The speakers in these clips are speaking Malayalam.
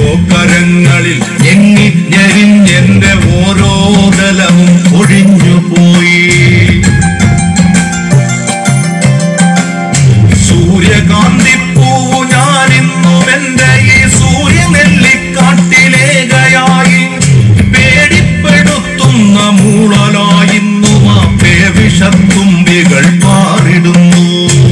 കരങ്ങളിൽ എണ്ണി ഞെരിഞ്ഞെന്റെ ഓരോ തലവും ഒഴിഞ്ഞു പോയി സൂര്യകാന്തിപ്പൂവു ഞാനിന്നും എന്റെ ഈ സൂര്യനെല്ലിക്കാട്ടിലേകയായി പേടിപ്പെടുത്തുന്ന മൂളലായിന്നും ആ പേവിഷത്തുമ്പികൾ പാറിടുന്നു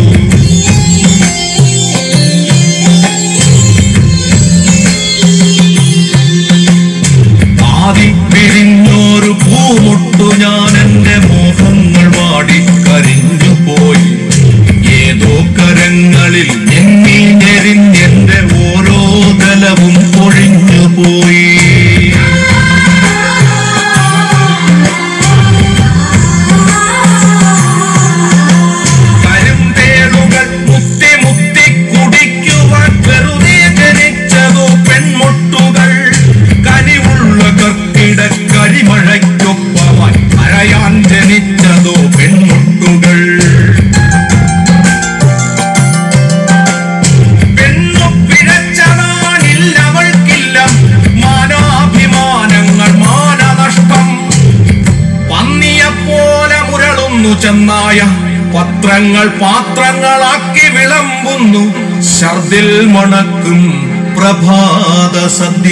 ആദി പിരിഞ്ഞൊരു പൂമുട്ടു ഞാൻ എന്റെ മോഹങ്ങൾ വാടി കരിഞ്ഞു പോയി ഏതോ കരങ്ങളിൽ എണ്ണി ഞെരിഞ്ഞെന്റെ ഓരോ തലവും പൊഴിഞ്ഞു പോയി കരിന്തേളുകൾ മുത്തി മുത്തി കുടിക്കുവാൻ വെറുതെ ജനിച്ചതോ പെൺമുട്ടുകൾ കനിവുള്ള കർക്കിട കരിമഴയ്ക്കൊപ്പമായി അഴയാൻ ജനിച്ചതോ പെൺമുട്ടുകൾ പെണ്ണു പിഴച്ചതാണില്ല അവൾക്കില്ല മാനാഭിമാനങ്ങൾ മാനനഷ്ടം പന്നിയെപ്പോലെ മുരളുന്നു ചെന്നായ പത്രങ്ങൾ പാത്രങ്ങളാക്കി വിളമ്പുന്നു ഛർദിൽ മണക്കും പ്രഭാത സദ്യ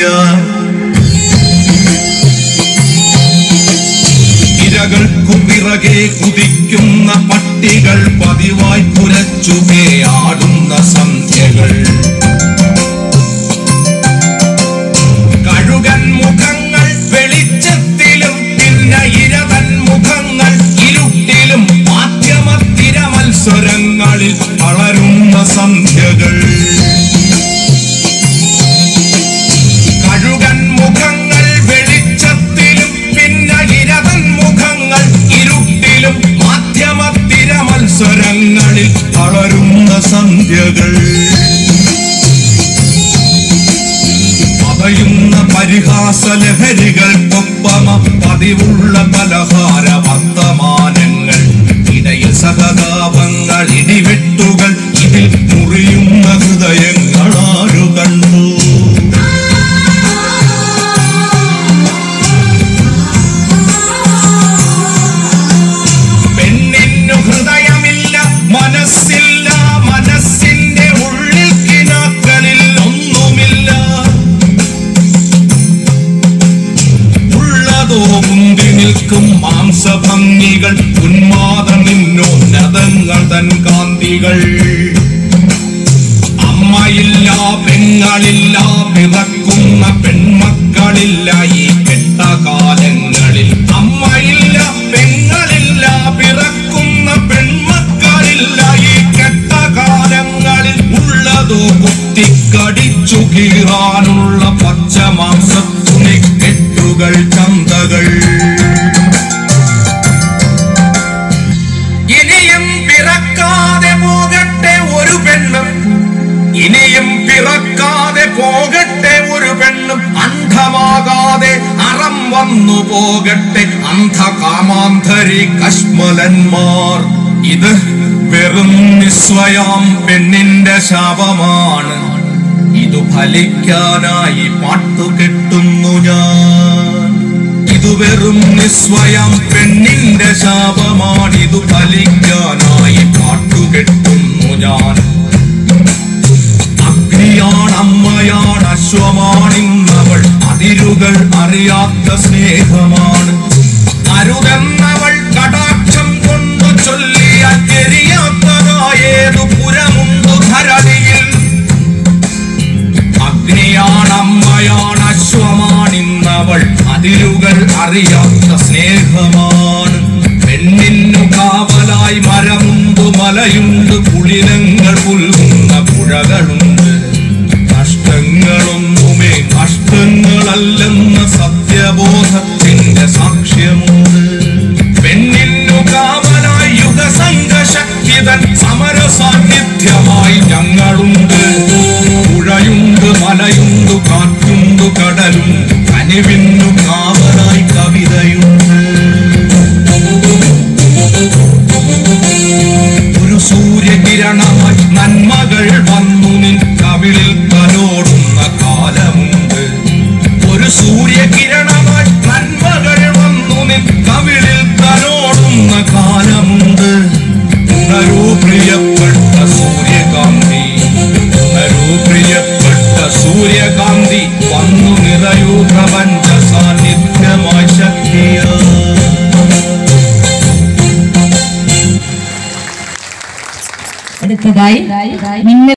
ഇരകൾക്കു പിറകെ കുതിക്കുന്ന പട്ടികൾ പതിവായി കുരച്ചുകേ ആടുന്ന സന്ധ്യകൾ കഴുകൻ മുഖങ്ങൾ വെളിച്ചത്തിലും പിന്നെ ഇരതൻ മുഖങ്ങൾ ഇരുട്ടിലും മാധ്യമത്തിര മത്സരങ്ങളിൽ വളരുന്ന സന്ധ്യകൾ കഴുകൻ മുഖങ്ങൾ വെളിച്ചത്തിലും പിന്നെ ഇരതൻ മുഖങ്ങൾ ഇരുട്ടിലും മാധ്യമത്തിര മത്സരങ്ങളിൽ വളരുന്ന സന്ധ്യകൾ പതയുന്ന പരിഹാസ ലഹരികൾക്കൊപ്പമ പതിവുള്ള പലഹാര വർത്തമാനങ്ങൾ ഇടയിൽ സഹതാപങ്ങൾ ഇടിവെട്ടുകൾ ഇതിൽ മുറിയുന്ന ഹൃദയങ്ങൾ ആരു കണ്ടു പെണ്ണിന്നു ഹൃദയമില്ല മനസ്സില്ല മനസ്സിന്റെ ഉള്ളിൽ കിനാക്കളിൽ ഒന്നുമില്ല ഉള്ളതോ മുന്തി നിൽക്കും മാംസഭംഗികൾ ഉന്മാദ നിന്നോന്നതങ്ങൾ തൻ കാന്തികൾ അമ്മയില്ല പെങ്ങളില്ല പിറക്കുന്ന പെൺമക്കളില്ല ഈ കെട്ട കാലങ്ങളിൽ അമ്മയില്ല പെങ്ങളില്ല പിറക്കുന്ന പെൺമക്കളില്ല ഈ കെട്ട കാലങ്ങളിൽ ഉള്ളതോ കുത്തിക്കടിച്ചു കീറാനുള്ള പച്ചമാംസത്തുണി കെട്ടുകൾ ചന്തകൾ ഇനിയും പിറക്കാതെ പോകട്ടെ ഒരു പെണ്ണും ഇനിയും പിറക്കാതെ പോകട്ടെ ഒരു പെണ്ണും അന്ധമാകാതെ അറം വന്നു പോകട്ടെ അന്ധകാമാന്തരി കശ്മലന്മാർ ഇത് വെറും നിസ്വയാം പെണ്ണിന്റെ ശാപമാണ് ഇതു ഫലിക്കാനായി പാട്ടുകെട്ടുന്നു ഞാൻ ഇതു വെറും നിസ്വയം പെണ്ണിന്റെ ശാപമാണിതു ഫലിക്കാനായി പാട്ടുകെട്ടുന്നു ഞാൻ അഗ്നിയാണ് അമ്മയാണ് അശ്വമാണിന്നവൾ അതിരുകൾ അറിയാത്ത സ്നേഹമാണ് അരുതെന്നവൾ കടാക്ഷം കൊണ്ടു ചൊല്ലിയ എരിയാത്തതായേതു പുരമുണ്ടു ധരണിയിൽ അഗ്നിയാണ് അമ്മയാണ് അശ്വമാണിന്നവൾ അതിരുകൾ അറിയാത്ത സ്നേഹമാണ് പെണ്ണിന്നു കാവലായി മരമുണ്ട് മലയുണ്ട് കുളിരങ്ങൾ പുൽകുന്ന പുഴകളുണ്ട് നഷ്ടങ്ങളൊന്നുമേ നഷ്ടങ്ങളല്ലെന്ന സത്യബോധത്തിന്റെ സാക്ഷ്യമുണ്ട് പെണ്ണിന്നു കാവലായി യുഗസംഘശക്തിതൻ സമര സാന്നിധ്യമായി ഞങ്ങളുണ്ട് പുഴയുണ്ട് മലയുണ്ട് കാറ്റുണ്ട് കടലുണ്ട് കനിവിന്നു കാവലായി കവിതയുണ്ട് ഒരു സൂര്യകിരണമായി നന്മകൾ വന്നു നിൻ കവിളിൽ തലോടുന്ന കാലമുണ്ട് പ്രപഞ്ച സാന്നിധ്യമായി ശക്തിയ അടുത്തതായി മിന്നൽ